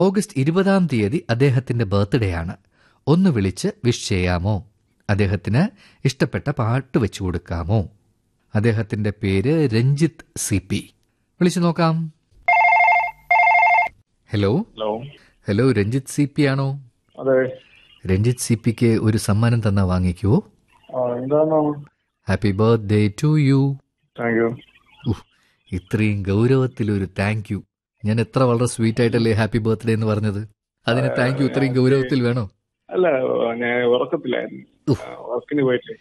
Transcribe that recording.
August ഇരുപതാം തീയതി അദ്ദേഹത്തിന്റെ ബർത്ത്ഡേ ആണ് ഒന്ന് വിളിച്ച് വിഷ് ചെയ്യാമോ അദ്ദേഹത്തിന് ഇഷ്ടപ്പെട്ട പാട്ട് വെച്ചു കൊടുക്കാമോ അദ്ദേഹത്തിന്റെ പേര് രഞ്ജിത്ത് സി പി വിളിച്ചു നോക്കാം hello hello hello Ranjith C P ആണോ അതെ രഞ്ജിത്ത് സി പിക്ക് ഒരു സമ്മാനം തന്നാ വാങ്ങിക്കുവോ ആ എന്താണ് happy birthday to you thank you ഉഹ്, ഇത്രയും ഗൗരവത്തിലൊരു താങ്ക് യു ഞാൻ എത്ര വളരെ സ്വീറ്റ് ആയിട്ടല്ലേ ഹാപ്പി ബർത്ത്ഡേ എന്ന് പറഞ്ഞത് അതിന് താങ്ക് യു ഇത്രയും ഗൗരവത്തിൽ വേണോ അല്ല ഞാൻ ഉറക്കത്തിലായിരുന്നു ഉഫ്. ആ, വർക്കിന് പോയിട്ട്